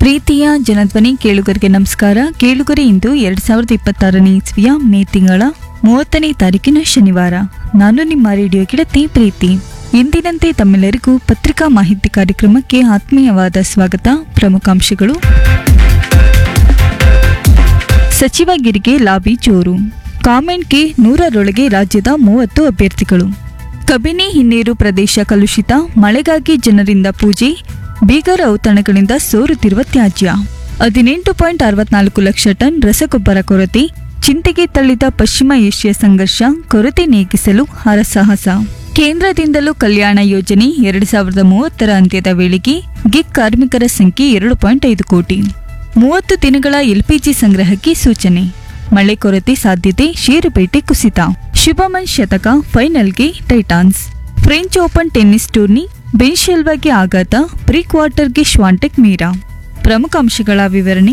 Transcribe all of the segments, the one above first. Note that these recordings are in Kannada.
ಪ್ರೀತಿಯ ಜನಧ್ವನಿ ಕೇಳುಗರಿಗೆ ನಮಸ್ಕಾರ ಕೇಳುಗರೆ ಇಂದು ಎರಡ್ ಸಾವಿರದ ಇಪ್ಪತ್ತಾರನೇ ಇಸ್ವಿಯ ಮೇ ತಿಂಗಳ ಮೂವತ್ತನೇ ತಾರೀಕಿನ ಶನಿವಾರ ನಾನು ನಿಮ್ಮ ರೇಡಿಯೋ ಗಿಡತಿ ಪ್ರೀತಿ ಎಂದಿನಂತೆ ತಮ್ಮೆಲ್ಲರಿಗೂ ಪತ್ರಿಕಾ ಮಾಹಿತಿ ಕಾರ್ಯಕ್ರಮಕ್ಕೆ ಆತ್ಮೀಯವಾದ ಸ್ವಾಗತ ಪ್ರಮುಖಾಂಶಗಳು ಸಚಿವಗಿರಿಗೆ ಲಾಬಿ ಜೋರು ಕಾಮೆಂಟ್ಗೆ ನೂರರೊಳಗೆ ರಾಜ್ಯದ ಮೂವತ್ತು ಅಭ್ಯರ್ಥಿಗಳು ಕಬಿನಿ ಹಿನ್ನೀರು ಪ್ರದೇಶ ಕಲುಷಿತ ಮಳೆಗಾಗಿ ಜನರಿಂದ ಪೂಜೆ ಬೀಗರ ಔತಣಗಳಿಂದ ಸೋರುತ್ತಿರುವ ತ್ಯಾಜ್ಯ ಹದಿನೆಂಟು ಪಾಯಿಂಟ್ ಅರವತ್ನಾಲ್ಕು ಲಕ್ಷ ಟನ್ ರಸಗೊಬ್ಬರ ಕೊರತೆ ಚಿಂತೆಗೆ ತಳ್ಳಿದ ಪಶ್ಚಿಮ ಏಷ್ಯಾ ಸಂಘರ್ಷ ಕೊರತೆ ನೀಗಿಸಲು ಹರಸಾಹಸ ಕೇಂದ್ರದಿಂದಲೂ ಕಲ್ಯಾಣ ಯೋಜನೆ ಎರಡು ಸಾವಿರದ ಮೂವತ್ತರ ಅಂತ್ಯದ ವೇಳೆಗೆ ಗಿಗ್ ಕಾರ್ಮಿಕರ ಸಂಖ್ಯೆ ಎರಡು ಪಾಯಿಂಟ್ ಐದು ಕೋಟಿ ಮೂವತ್ತು ದಿನಗಳ ಎಲ್ಪಿಜಿ ಸಂಗ್ರಹಕ್ಕೆ ಸೂಚನೆ ಮಳೆ ಕೊರತೆ ಸಾಧ್ಯತೆ ಷೇರುಪೇಟೆ ಕುಸಿತ ಶುಭಮನ್ ಶತಕ ಫೈನಲ್ಗೆ Titans French Open tennis tourney ಬೆನ್ಶೆಲ್ವಾಗೆ ಆಘಾತ ಪ್ರೀ ಕ್ವಾರ್ಟರ್ಗೆ ಶ್ವಾಂಟೆಕ್ ಮೀರಾ ಪ್ರಮುಖ ಅಂಶಗಳ ವಿವರಣೆ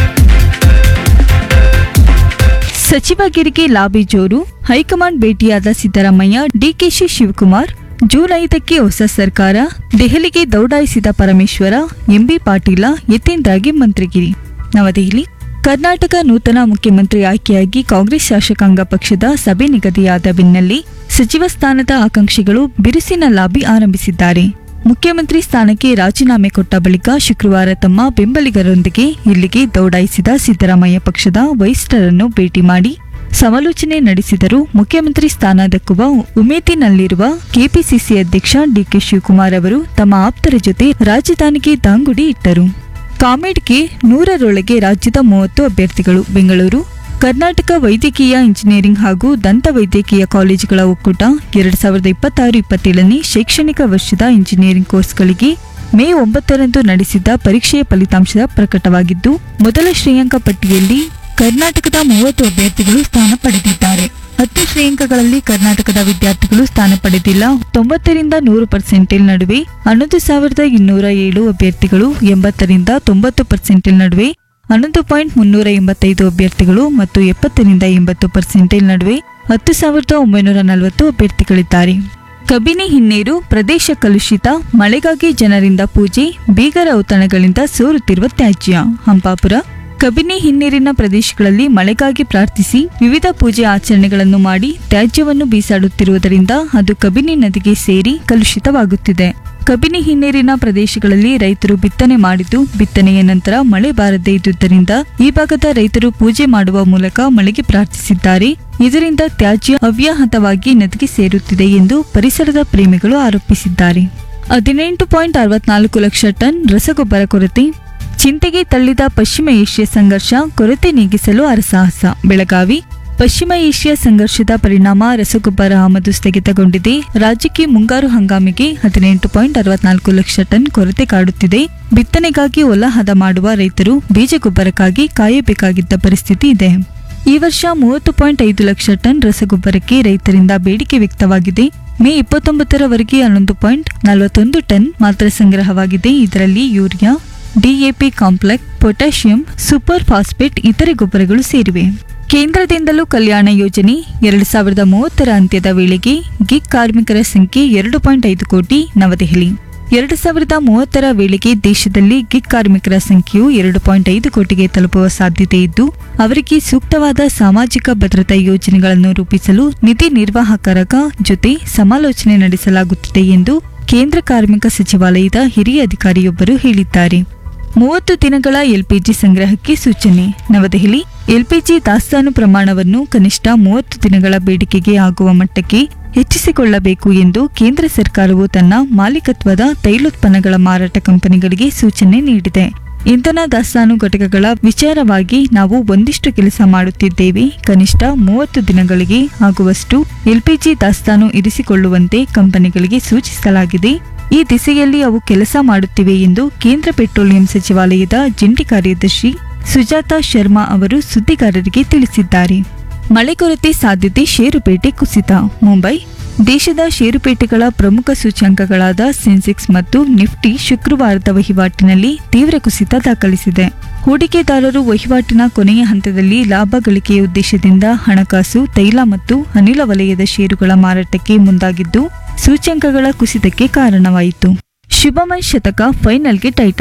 ಸಚಿವಗಿರಿಗೆ ಲಾಬಿ ಜೋರು ಹೈಕಮಾಂಡ್ ಭೇಟಿಯಾದ ಸಿದ್ದರಾಮಯ್ಯ ಡಿಕೆಶಿ ಶಿವಕುಮಾರ್ ಜೂನ್ ಐದಕ್ಕೆ ಹೊಸ ಸರ್ಕಾರ ದೆಹಲಿಗೆ ದೌಡಾಯಿಸಿದ ಪರಮೇಶ್ವರ ಎಂಬಿ ಪಾಟೀಲ ಯತೀಂದ್ರಗೆ ಮಂತ್ರಿಗಿರಿ ನವದೆಹಲಿ ಕರ್ನಾಟಕ ನೂತನ ಮುಖ್ಯಮಂತ್ರಿ ಆಯ್ಕೆಯಾಗಿ ಕಾಂಗ್ರೆಸ್ ಶಾಸಕಾಂಗ ಪಕ್ಷದ ಸಭೆ ನಿಗದಿಯಾದ ಬೆನ್ನಲ್ಲೇ ಸಚಿವ ಸ್ಥಾನದ ಆಕಾಂಕ್ಷಿಗಳು ಬಿರುಸಿನ ಲಾಬಿ ಆರಂಭಿಸಿದ್ದಾರೆ ಮುಖ್ಯಮಂತ್ರಿ ಸ್ಥಾನಕ್ಕೆ ರಾಜೀನಾಮೆ ಕೊಟ್ಟ ಬಳಿಕ ಶುಕ್ರವಾರ ತಮ್ಮ ಬೆಂಬಲಿಗರೊಂದಿಗೆ ಇಲ್ಲಿಗೆ ದೌಡಾಯಿಸಿದ ಸಿದ್ದರಾಮಯ್ಯ ಪಕ್ಷದ ವರಿಷ್ಠರನ್ನು ಭೇಟಿ ಮಾಡಿ ಸಮಾಲೋಚನೆ ನಡೆಸಿದರು ಮುಖ್ಯಮಂತ್ರಿ ಸ್ಥಾನ ದಕ್ಕುವ ಉಮೇದಿನಲ್ಲಿರುವ ಕೆಪಿಸಿಸಿ ಅಧ್ಯಕ್ಷ ಡಿಕೆ ಶಿವಕುಮಾರ್ ಅವರು ತಮ್ಮ ಆಪ್ತರ ಜೊತೆ ರಾಜಧಾನಿಗೆ ದಾಂಗುಡಿ ಇಟ್ಟರು ಕಾಮೆಡ್ಗೆ ನೂರರೊಳಗೆ ರಾಜ್ಯದ ಮೂವತ್ತು ಅಭ್ಯರ್ಥಿಗಳು ಬೆಂಗಳೂರು ಕರ್ನಾಟಕ ವೈದ್ಯಕೀಯ ಇಂಜಿನಿಯರಿಂಗ್ ಹಾಗೂ ದಂತ ವೈದ್ಯಕೀಯ ಕಾಲೇಜುಗಳ ಒಕ್ಕೂಟ ಎರಡ್ ಸಾವಿರದ ಇಪ್ಪತ್ತಾರು ಇಪ್ಪತ್ತೇಳನೇ ಶೈಕ್ಷಣಿಕ ವರ್ಷದ ಇಂಜಿನಿಯರಿಂಗ್ ಕೋರ್ಸ್ಗಳಿಗೆ ಮೇ ಒಂಬತ್ತರಂದು ನಡೆಸಿದ್ದ ಪರೀಕ್ಷೆಯ ಫಲಿತಾಂಶ ಪ್ರಕಟವಾಗಿದ್ದು ಮೊದಲ ಶ್ರೇಯಾಂಕ ಪಟ್ಟಿಯಲ್ಲಿ ಕರ್ನಾಟಕದ ಮೂವತ್ತು ಅಭ್ಯರ್ಥಿಗಳು ಸ್ಥಾನ ಪಡೆದಿದ್ದಾರೆ ಹತ್ತು ಶ್ರೇಯಾಂಕಗಳಲ್ಲಿ ಕರ್ನಾಟಕದ ವಿದ್ಯಾರ್ಥಿಗಳು ಸ್ಥಾನ ಪಡೆದಿಲ್ಲ ತೊಂಬತ್ತರಿಂದ ನೂರು ಪರ್ಸೆಂಟೇಲ್ ನಡುವೆ ಹನ್ನೊಂದು ಸಾವಿರದ ಇನ್ನೂರ ಏಳು ಅಭ್ಯರ್ಥಿಗಳು ಎಂಬತ್ತರಿಂದ ತೊಂಬತ್ತು ಪರ್ಸೆಂಟೇಲ್ ನಡುವೆ ಹನ್ನೊಂದು ಪಾಯಿಂಟ್ ಮುನ್ನೂರ ಎಂಬತ್ತೈದು ಅಭ್ಯರ್ಥಿಗಳು ಮತ್ತು ಎಪ್ಪತ್ತರಿಂದ ಎಂಬತ್ತು ಪರ್ಸೆಂಟೇಲ್ ನಡುವೆ ಹತ್ತು ಸಾವಿರದ ಒಂಬೈನೂರ ನಲವತ್ತು ಅಭ್ಯರ್ಥಿಗಳಿದ್ದಾರೆ ಕಬಿನಿ ಹಿನ್ನೀರು ಪ್ರದೇಶ ಕಲುಷಿತ ಮಳೆಗಾಗಿ ಜನರಿಂದ ಪೂಜೆ ಬೀಗರ ಔತಣಗಳಿಂದ ಸೋರುತ್ತಿರುವ ತ್ಯಾಜ್ಯ ಹಂಪಾಪುರ ಕಬಿನಿ ಹಿನ್ನೀರಿನ ಪ್ರದೇಶಗಳಲ್ಲಿ ಮಳೆಗಾಗಿ ಪ್ರಾರ್ಥಿಸಿ ವಿವಿಧ ಪೂಜೆ ಆಚರಣೆಗಳನ್ನು ಮಾಡಿ ತ್ಯಾಜ್ಯವನ್ನು ಬೀಸಾಡುತ್ತಿರುವುದರಿಂದ ಅದು ಕಬಿನಿ ನದಿಗೆ ಸೇರಿ ಕಲುಷಿತವಾಗುತ್ತಿದೆ ಕಬಿನಿ ಹಿನ್ನೀರಿನ ಪ್ರದೇಶಗಳಲ್ಲಿ ರೈತರು ಬಿತ್ತನೆ ಮಾಡಿದ್ದು ಬಿತ್ತನೆಯ ನಂತರ ಮಳೆ ಬಾರದೇ ಇದ್ದುದರಿಂದ ಈ ಭಾಗದ ರೈತರು ಪೂಜೆ ಮಾಡುವ ಮೂಲಕ ಮಳೆಗೆ ಪ್ರಾರ್ಥಿಸಿದ್ದಾರೆ ಇದರಿಂದ ತ್ಯಾಜ್ಯ ಅವ್ಯಾಹತವಾಗಿ ನದಿಗೆ ಸೇರುತ್ತಿದೆ ಎಂದು ಪರಿಸರದ ಪ್ರೇಮಿಗಳು ಆರೋಪಿಸಿದ್ದಾರೆ ಹದಿನೆಂಟು ಪಾಯಿಂಟ್ ಅರವತ್ನಾಲ್ಕು ಲಕ್ಷ ಟನ್ ರಸಗೊಬ್ಬರ ಕೊರತೆ ಚಿಂತೆಗೆ ತಳ್ಳಿದ ಪಶ್ಚಿಮ ಏಷ್ಯಾ ಸಂಘರ್ಷ ಕೊರತೆ ನೀಗಿಸಲು ಅರಸಾಹಸ ಬೆಳಗಾವಿ ಪಶ್ಚಿಮ ಏಷ್ಯಾ ಸಂಘರ್ಷದ ಪರಿಣಾಮ ರಸಗೊಬ್ಬರ ಆಮದು ಸ್ಥಗಿತಗೊಂಡಿದೆ ರಾಜ್ಯಕ್ಕೆ ಮುಂಗಾರು ಹಂಗಾಮಿಗೆ ಹದಿನೆಂಟು ಪಾಯಿಂಟ್ ಅರವತ್ನಾಲ್ಕು ಲಕ್ಷ ಟನ್ ಕೊರತೆ ಕಾಡುತ್ತಿದೆ ಬಿತ್ತನೆಗಾಗಿ ಹೊಲ ಹದ ಮಾಡುವ ರೈತರು ಬೀಜ ಗೊಬ್ಬರಕ್ಕಾಗಿ ಕಾಯಬೇಕಾಗಿದ್ದ ಪರಿಸ್ಥಿತಿ ಇದೆ ಈ ವರ್ಷ ಮೂವತ್ತು ಪಾಯಿಂಟ್ ಐದು ಲಕ್ಷ ಟನ್ ರಸಗೊಬ್ಬರಕ್ಕೆ ರೈತರಿಂದ ಬೇಡಿಕೆ ವ್ಯಕ್ತವಾಗಿದೆ ಮೇ ಇಪ್ಪತ್ತೊಂಬತ್ತರವರೆಗೆ ಹನ್ನೊಂದು ಪಾಯಿಂಟ್ ನಲವತ್ತೊಂದು ಟನ್ ಮಾತ್ರ ಸಂಗ್ರಹವಾಗಿದೆ ಇದರಲ್ಲಿ urea DAP complex potassium super phosphate ಇತರೆ ಗೊಬ್ಬರಗಳು ಸೇರಿವೆ ಕೇಂದ್ರದಿಂದಲೂ ಕಲ್ಯಾಣ ಯೋಜನೆ ಎರಡು ಸಾವಿರದ ಮೂವತ್ತರ ಅಂತ್ಯದ ವೇಳೆಗೆ ಗಿಗ್ ಕಾರ್ಮಿಕರ ಸಂಖ್ಯೆ ಎರಡು ಪಾಯಿಂಟ್ ಐದು ಕೋಟಿ ನವದೆಹಲಿ ಎರಡು ಸಾವಿರದ ಮೂವತ್ತರ ವೇಳೆಗೆ ದೇಶದಲ್ಲಿ ಗಿಗ್ ಕಾರ್ಮಿಕರ ಸಂಖ್ಯೆಯು ಎರಡು ಪಾಯಿಂಟ್ ಐದು ಕೋಟಿಗೆ ತಲುಪುವ ಸಾಧ್ಯತೆ ಇದ್ದು ಅವರಿಗೆ ಸೂಕ್ತವಾದ ಸಾಮಾಜಿಕ ಭದ್ರತಾ ಯೋಜನೆಗಳನ್ನು ರೂಪಿಸಲು ನಿಧಿ ನಿರ್ವಾಹಕರ ಜೊತೆ ಸಮಾಲೋಚನೆ ನಡೆಸಲಾಗುತ್ತಿದೆ ಎಂದು ಕೇಂದ್ರ ಕಾರ್ಮಿಕ ಸಚಿವಾಲಯದ ಹಿರಿಯ ಅಧಿಕಾರಿಯೊಬ್ಬರು ಹೇಳಿದ್ದಾರೆ ಮೂವತ್ತು ದಿನಗಳ ಎಲ್ಪಿಜಿ ಸಂಗ್ರಹಕ್ಕೆ ಸೂಚನೆ ನವದೆಹಲಿ ಎಲ್ಪಿಜಿ ದಾಸ್ತಾನು ಪ್ರಮಾಣವನ್ನು ಕನಿಷ್ಠ ಮೂವತ್ತು ದಿನಗಳ ಬೇಡಿಕೆಗೆ ಆಗುವ ಮಟ್ಟಕ್ಕೆ ಹೆಚ್ಚಿಸಿಕೊಳ್ಳಬೇಕು ಎಂದು ಕೇಂದ್ರ ಸರ್ಕಾರವು ತನ್ನ ಮಾಲೀಕತ್ವದ ತೈಲೋತ್ಪನ್ನಗಳ ಮಾರಾಟ ಕಂಪನಿಗಳಿಗೆ ಸೂಚನೆ ನೀಡಿದೆ ಇಂಧನ ದಾಸ್ತಾನು ಘಟಕಗಳ ವಿಚಾರವಾಗಿ ನಾವು ಒಂದಿಷ್ಟು ಕೆಲಸ ಮಾಡುತ್ತಿದ್ದೇವೆ ಕನಿಷ್ಠ ಮೂವತ್ತು ದಿನಗಳಿಗೆ ಆಗುವಷ್ಟು ಎಲ್ಪಿಜಿ ದಾಸ್ತಾನು ಇರಿಸಿಕೊಳ್ಳುವಂತೆ ಕಂಪನಿಗಳಿಗೆ ಸೂಚಿಸಲಾಗಿದೆ ಈ ದಿಸೆಯಲ್ಲಿ ಅವು ಕೆಲಸ ಮಾಡುತ್ತಿವೆ ಎಂದು ಕೇಂದ್ರ ಪೆಟ್ರೋಲಿಯಂ ಸಚಿವಾಲಯದ ಜಂಟಿ ಕಾರ್ಯದರ್ಶಿ ಸುಜಾತಾ ಶರ್ಮಾ ಅವರು ಸುದ್ದಿಗಾರರಿಗೆ ತಿಳಿಸಿದ್ದಾರೆ ಮಳೆ ಕೊರತೆ ಸಾಧ್ಯತೆ ಷೇರುಪೇಟೆ ಕುಸಿತ ಮುಂಬೈ ದೇಶದ ಷೇರುಪೇಟೆಗಳ ಪ್ರಮುಖ ಸೂಚ್ಯಂಕಗಳಾದ ಸೆನ್ಸೆಕ್ಸ್ ಮತ್ತು ನಿಫ್ಟಿ ಶುಕ್ರವಾರದ ವಹಿವಾಟಿನಲ್ಲಿ ತೀವ್ರ ಕುಸಿತ ದಾಖಲಿಸಿದೆ ಹೂಡಿಕೆದಾರರು ವಹಿವಾಟಿನ ಕೊನೆಯ ಹಂತದಲ್ಲಿ ಲಾಭ ಗಳಿಕೆಯ ಉದ್ದೇಶದಿಂದ ಹಣಕಾಸು ತೈಲ ಮತ್ತು ಅನಿಲ ವಲಯದ ಷೇರುಗಳ ಮಾರಾಟಕ್ಕೆ ಮುಂದಾಗಿದ್ದು ಸೂಚ್ಯಂಕಗಳ ಕುಸಿತಕ್ಕೆ ಕಾರಣವಾಯಿತು ಶುಭಮನ್ ಶತಕ ಫೈನಲ್ಗೆ ಟೈಟ